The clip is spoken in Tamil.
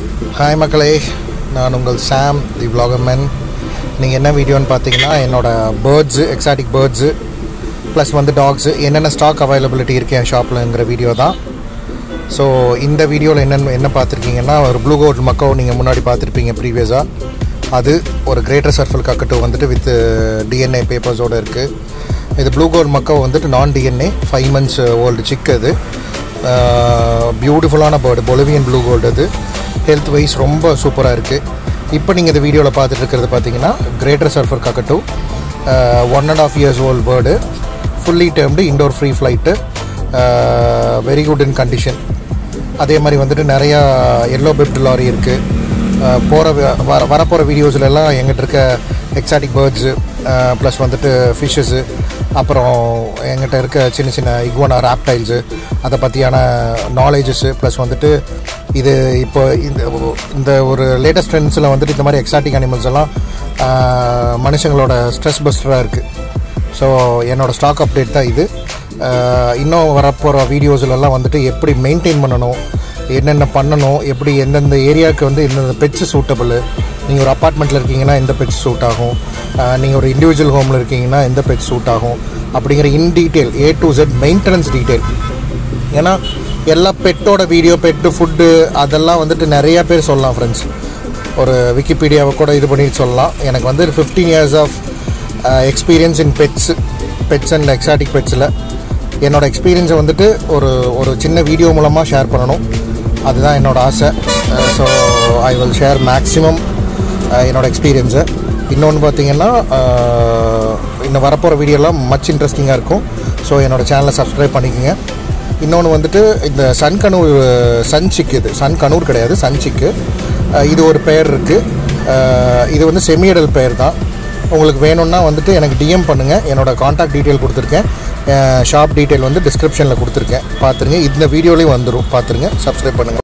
ஹாய் மக்களே நான் உங்கள் சாம் தி vloggerman நீங்கள் என்ன வீடியோன்னு பார்த்தீங்கன்னா என்னோடய பேர்ட்ஸு எக்ஸாட்டிக் பேர்ட்ஸு ப்ளஸ் வந்து டாக்ஸு என்னென்ன ஸ்டாக் அவைலபிலிட்டி இருக்கு என் ஷாப்லங்கிற வீடியோ தான் ஸோ இந்த வீடியோவில் என்னென்ன என்ன பார்த்துருக்கீங்கன்னா ஒரு ப்ளூ கோல்ட் மக்கோ நீங்கள் முன்னாடி பார்த்துருப்பீங்க ப்ரீவியஸாக அது ஒரு கிரேட்டர் சர்ஃபல் கக்கட்டு வந்துட்டு வித் டிஎன்ஏ பேப்பர்ஸோடு இருக்குது இது ப்ளூ கோல்ட் மக்கோ வந்துட்டு நான் DNA five months old chick அது பியூட்டிஃபுல்லான பேர்டு பொலிவியன் ப்ளூ கோல்டு அது ஹெல்த் வைஸ் ரொம்ப சூப்பராக இருக்குது இப்போ நீங்கள் இந்த வீடியோவில் பார்த்துட்டு இருக்கிறது பார்த்தீங்கன்னா greater sulphur cockatoo one and half years old bird fully tamed indoor free flight very good in condition அதே மாதிரி வந்துட்டு நிறையா எல்லோ பெப்ட் லாரி இருக்குது போகிற வர வரப்போகிற வீடியோஸ்லலாம் எங்கிட்ட இருக்க எக்ஸாட்டிக் பேர்ட்ஸு ப்ளஸ் வந்துட்டு ஃபிஷ்ஷஸு அப்புறம் எங்கிட்ட இருக்க சின்ன சின்ன இக்வானா ராப்டைல்ஸு அதை பற்றியான நாலேஜஸ்ஸு ப்ளஸ் வந்துட்டு இது இப்போ இந்த இந்த ஒரு லேட்டஸ்ட் ட்ரெண்ட்ஸில் வந்துட்டு இந்த மாதிரி எக்ஸாட்டிக் அனிமல்ஸ் எல்லாம் ஆஹ், மனுஷங்களோட ஸ்ட்ரெஸ் பஸ்டராக இருக்குது ஸோ என்னோடய ஸ்டாக் அப்டேட் தான் இது அஹ் இன்னும் வரப்போகிற வீடியோஸ்லலாம் வந்துட்டு எப்படி மெயின்டைன் பண்ணணும் என்னென்ன பண்ணணும் எப்படி எந்தெந்த ஏரியாவுக்கு வந்து எந்தெந்த பெட்ஸ் சூட்டபிள் நீங்கள் ஒரு அப்பார்ட்மெண்ட்டில் இருக்கீங்கன்னா எந்த பெட்ஸ் சூட் ஆகும் நீங்கள் ஒரு இண்டிவிஜுவல் ஹோமில் இருக்கீங்கன்னா எந்த பெட்ஸ் சூட் ஆகும் அப்படிங்கிற in detail A to Z maintenance detail ஏன்னா எல்லா பெட்டோட வீடியோ பெட்டு ஃபுட்டு அதெல்லாம் வந்துட்டு நிறையா பேர் சொல்லலாம் ஃப்ரெண்ட்ஸ் ஒரு விக்கிபீடியாவை கூட இது பண்ணி சொல்லலாம் எனக்கு வந்து fifteen years of experience in pets pets and exotic பெட்ஸில் என்னோட எக்ஸ்பீரியன்ஸை வந்துட்டு ஒரு ஒரு சின்ன வீடியோ மூலமாக ஷேர் பண்ணணும் அதுதான் என்னோட ஆசை so I will share maximum என்னோட எக்ஸ்பீரியன்ஸை இன்னொன்று பார்த்தீங்கன்னா அஹ், இன்னும் வரப்போகிற வீடியோலாம் மச் இன்ட்ரெஸ்டிங்காக இருக்கும் ஸோ என்னோட சேனலை சப்ஸ்கிரைப் பண்ணிக்கோங்க இன்னொன்று வந்துட்டு இந்த சன் கனூர் சன் சிக் இது சன் கனூர் கிடையாது சன் சிக்கு அஹ் இது ஒரு பெயர் இருக்குது இது வந்து செமியடல் பெயர் தான் உங்களுக்கு வேணும்னா வந்துட்டு எனக்கு டிஎம் பண்ணுங்கள் என்னோட காண்டாக்ட் டீட்டெயில் கொடுத்துருக்கேன் ஷாப் டீட்டெயில் வந்து டிஸ்கிரிப்ஷனில் கொடுத்துருக்கேன் பார்த்துருங்க இந்த வீடியோலேயும் வந்துடும் பார்த்துருங்க சப்ஸ்கிரைப் பண்ணுங்கள்